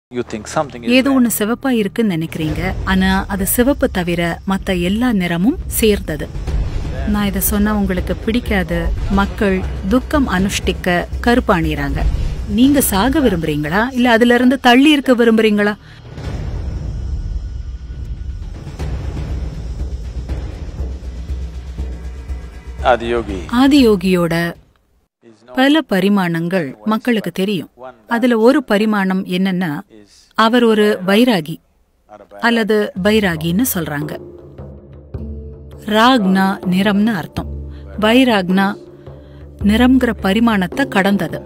You think something is ஏதோ ஒண்ணு சிவப்பா இருக்குன்னு நினைக்கிறீங்க ஆனா அது சிவப்பு தவிர மத்த எல்லா நிறமும் சேர்ந்தது நான் இதை சொன்னா உங்களுக்கு பிடிக்காது மக்கள் துக்கம் அனுஷ்டிக்க கருப்பு அணியறாங்க நீங்க சாக விரும்புறீங்களா இல்ல அதுல இருந்து தள்ளி இருக்க விரும்புறீங்களா Adiyogi ஆதியோகியோட is not பல பரிமாணங்கள் மக்களுக்கு தெரியும் அதுல ஒரு பரிமாணம் என்னன்னா is அவர் ஒரு பைராகி not a bad அல்லது பைராகின்னு சொல்றாங்க ராக்னா நிறம்னு அர்த்தம் பைராக்னா நிறம்ங்கிற பரிமாணத்தை கடந்தது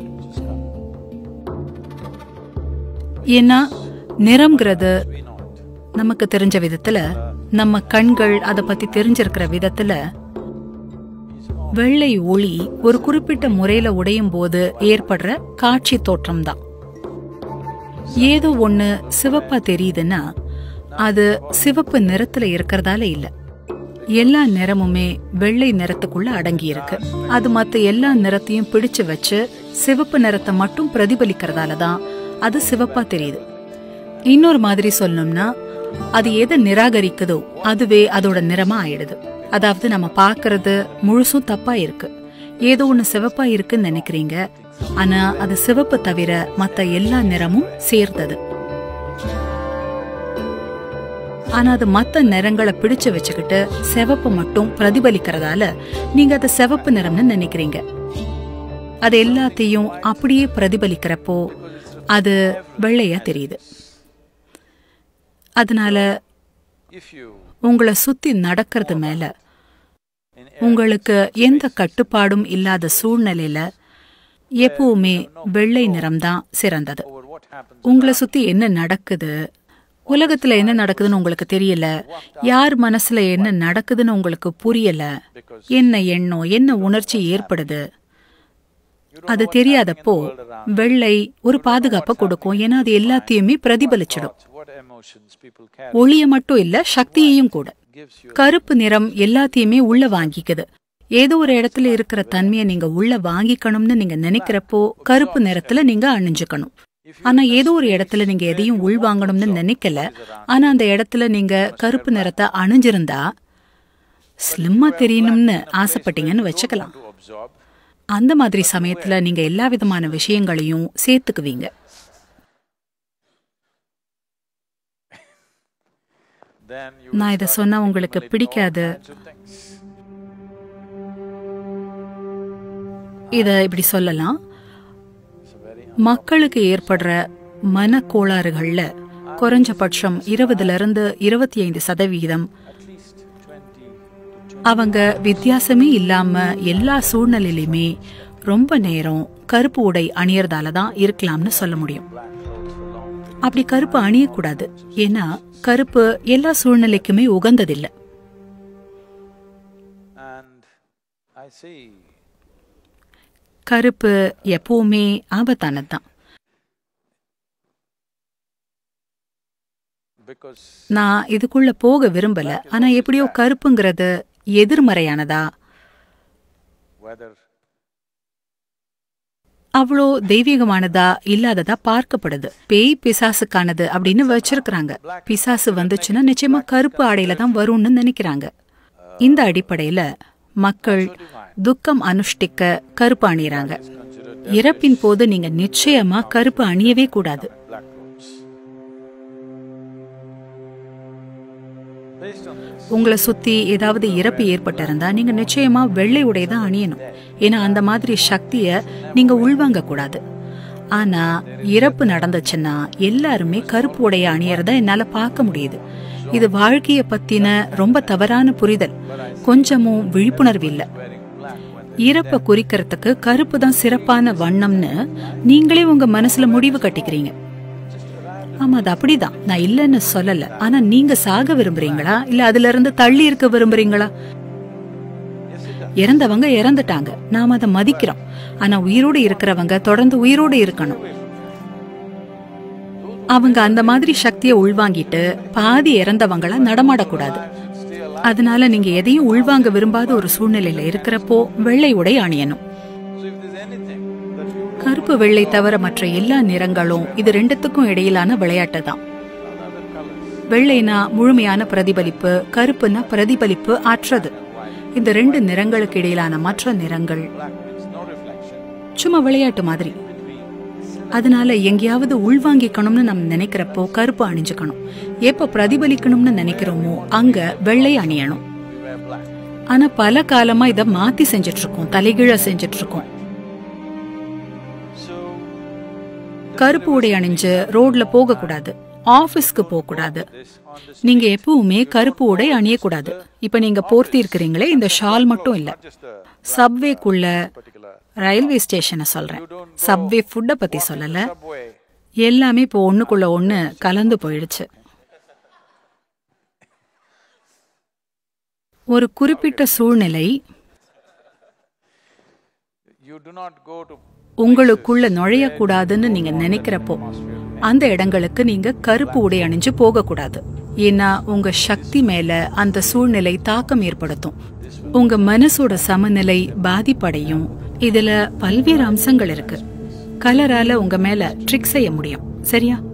ஏன்னா நிறம்ங்கிறது we know it. நமக்கு தெரிஞ்ச விதத்துல நம்ம கண்கள் அதை பத்தி தெரிஞ்சிருக்கிற விதத்துல வெள்ளை ஒளி ஒரு குறிப்பிட்ட முறையில உடையும் போது ஏற்படுற காட்சி தோற்றம்தான் ஏதோ ஒண்ணு சிவப்பா தெரியுதுன்னா அது சிவப்பு நிறத்துல இருக்கிறதால இல்ல எல்லா நிறமுமே வெள்ளை நிறத்துக்குள்ள அடங்கி இருக்கு அது மத்த எல்லா நிறத்தையும் பிடிச்சு வச்சு சிவப்பு நிறத்தை மட்டும் பிரதிபலிக்கிறதால தான் அது சிவப்பா தெரியுது இன்னொரு மாதிரி சொல்லணும்னா அது எதை நிராகரிக்குதோ அதுவே அதோட நிறமா ஆயிடுது அதாவது நம்ம பார்க்கறது முழுசும் தப்பா இருக்கு ஏதோ ஒண்ணு சிவப்பா இருக்குன்னு நினைக்கிறீங்க ஆனா அது சிவப்பு தவிர மத்த எல்லா நிறமும் சேர்ந்தது ஆனா அது மத்த நிறங்களை பிடிச்சு வச்சுக்கிட்டு சிவப்பு மட்டும் பிரதிபலிக்கிறதால நீங்க அதை சிவப்பு நிறம்னு நினைக்கிறீங்க அது எல்லாத்தையும் அப்படியே பிரதிபலிக்கிறப்போ அது வெள்ளையா தெரியுது அதனால If you உங்களை சுத்தி நடக்கிறது மேல in உங்களுக்கு எந்த கட்டுப்பாடும் இல்லாத சூழ்நிலையில எப்பவுமே வெள்ளை நிறம்தான் சிறந்தது over what happens உங்களை சுத்தி என்ன நடக்குது உலகத்துல என்ன நடக்குதுன்னு உங்களுக்கு தெரியல யார் மனசுல என்ன நடக்குதுன்னு உங்களுக்கு புரியல என்ன எண்ணம் என்ன உணர்ச்சி ஏற்படுது அது தெரியாதப்போ வெள்ளை ஒரு பாதுகாப்பை கொடுக்கும் ஏன்னா அது எல்லாத்தையுமே பிரதிபலிச்சிடும் what emotions people carry ஒளிய மட்டும் இல்ல சக்தியையும் கூட gives you கருப்பு நிறம் எல்லாத்தையுமே உள்ள வாங்கிக்குது ஏதோ ஒரு இடத்துல இருக்கிற தன்மையை நீங்க உள்ள வாங்கிக்கணும்னு நீங்க நினைக்கிறப்போ கருப்பு நிறத்துல நீங்க அணிஞ்சுக்கணும் ஆனா ஏதோ ஒரு இடத்துல நீங்க எதையும் உள்வாங்கணும்னு நினைக்கல ஆனா அந்த இடத்துல நீங்க கருப்பு நிறத்தை அணிஞ்சிருந்தா ஸ்லிம்மா தெரியணும்னு ஆசைப்பட்டீங்கன்னு வச்சுக்கலாம் to absorb அந்த மாதிரி சமயத்துல நீங்க எல்லா விதமான விஷயங்களையும் சேர்த்துக்குவீங்க then you நான் இதை சொன்னா உங்களுக்கு பிடிக்காது kinds of things இத இப்படி சொல்லலாம் it's a very மக்களுக்கு ஏற்படுற மனக்கோளாறுகள்ல குறைஞ்சபட்சம் இருபதுல இருந்து இருபத்தி ஐந்து சதவீதம் at least 20 to 20 அவங்க வித்தியாசமே இல்லாம எல்லா சூழ்நிலையிலுமே ரொம்ப நேரம் கருப்பு உடை அணியறதால தான் இருக்கலாம்னு சொல்ல முடியும் black clothes for long periods. அப்படி கருப்பு அணியக்கூடாது ஏன்னா கருப்பு எல்லா சூழ்நிலைக்குமே உகந்ததில்ல and I see கருப்பு எப்பவுமே ஆபத்தானதுதான் because நான் இதுக்குள்ள போக விரும்பல ஆனா எப்படியோ கருப்புங்கிறது எதிர்மறையானதா whether அவ்வளோ தெய்வீகமானதா இல்லாததா பார்க்கப்படுது பேய் பிசாசுக்கானது அப்படின்னு வச்சிருக்கிறாங்க பிசாசு வந்துச்சுன்னா நிச்சயமா கருப்பு ஆடையில தான் வரும்னு நினைக்கிறாங்க இந்த அடிப்படையில மக்கள் துக்கம் அனுஷ்டிக்க கருப்பு அணியறாங்க இறப்பின் போது நீங்க நிச்சயமா கருப்பு அணியவே கூடாது black clothes based on this உங்களை சுத்தி ஏதாவது இறப்பு ஏற்பட்டிருந்தா நீங்க நிச்சயமா வெள்ளை உடை தான் அணியணும் ஏன்னா அந்த மாதிரி சக்திய நீங்க உள்வாங்க கூடாது ஆனா இறப்பு நடந்துச்சுன்னா எல்லாருமே கருப்பு உடைய அணியறத என்னால பார்க்க முடியுது இது வாழ்க்கைய பத்தின ரொம்ப தவறான புரிதல் கொஞ்சமும் விழிப்புணர்வு இல்ல wearing black when இறப்ப குறிக்கிறதுக்கு கருப்பு தான் சிறப்பான வண்ணம்னு நீங்களே உங்க மனசுல முடிவு கட்டிக்கிறீங்க ஆமா அது அப்படிதான் நான் இல்லைன்னு சொல்லல ஆனா நீங்க சாக விரும்புறீங்களா இல்ல அதுல இருந்து தள்ளி இருக்க விரும்புறீங்களா இறந்தவங்க இறந்துட்டாங்க நாம அதை மதிக்கிறோம் ஆனா உயிரோடு இருக்கிறவங்க தொடர்ந்து உயிரோடு இருக்கணும் அவங்க அந்த மாதிரி சக்தியை உள்வாங்கிட்டு பாதி இறந்தவங்கள நடமாடக்கூடாது அதனால நீங்க எதையும் உள்வாங்க விரும்பாத ஒரு சூழ்நிலையில இருக்கிறப்போ வெள்ளை உடை அணியணும் so if there's anything that you கருப்பு வெள்ளை தவிர மற்ற எல்லா நிறங்களும் இது ரெண்டுத்துக்கும் இடையிலான விளையாட்டு தான் Other colors. வெள்ளைனா முழுமையான பிரதிபலிப்பு கருப்புனா பிரதிபலிப்பு அற்றது இந்த ரெண்டு நிறங்களுக்கு இடையிலான மற்ற நிறங்கள் Black means no reflection. சும்மா விளையாட்டு மாதிரி Between அதனால எங்கேயாவது உள்வாங்கிக்கணும்னு நம்ம நினைக்கிறப்போ கருப்பு அணிஞ்சுக்கணும் எப்ப பிரதிபலிக்கணும்னு நினைக்கிறோமோ அங்க வெள்ளை அணியணும் we wear black. ஆனா பல காலமா இத மாத்தி செஞ்சுட்டு இருக்கோம் தலைகீழ செஞ்சுட்டு இருக்கோம் So கருப்பு உடை அணிஞ்சு ரோட்ல போக கூடாது ஆபீஸ்க்கு போக கூடாது this on this நீங்க எப்பவுமே கருப்பு உடை அணியக்கூடாது இப்ப நீங்க போர்த்தி இருக்கிறீங்களே இந்த ஷால் மட்டும் இல்ல just a சப்வேக்குள்ள particular ரயில்வே ஸ்டேஷனை சொல்றேன் சப்வே ஃபுட்டை பத்தி சொல்லல subway. எல்லாமே இப்போ ஒண்ணுக்குள்ள ஒண்ணு கலந்து போயிடுச்சு ஒரு குறிப்பிட்ட சூழ்நிலை You do not go to உங்களுக்குள்ள நுழையக்கூடாதுன்னு நீங்க நினைக்கிறப்போ அந்த இடங்களுக்கு நீங்க கருப்பு உடை அணிஞ்சு போகக்கூடாது ஏன்னா உங்க சக்தி மேல அந்த சூழ்நிலை தாக்கம் ஏற்படுத்தும் உங்க மனசோட சமநிலை பாதிப்படையும் இதுல பல்வேறு அம்சங்கள் இருக்கு கலரால உங்க மேல ட்ரிக் செய்ய முடியும் சரியா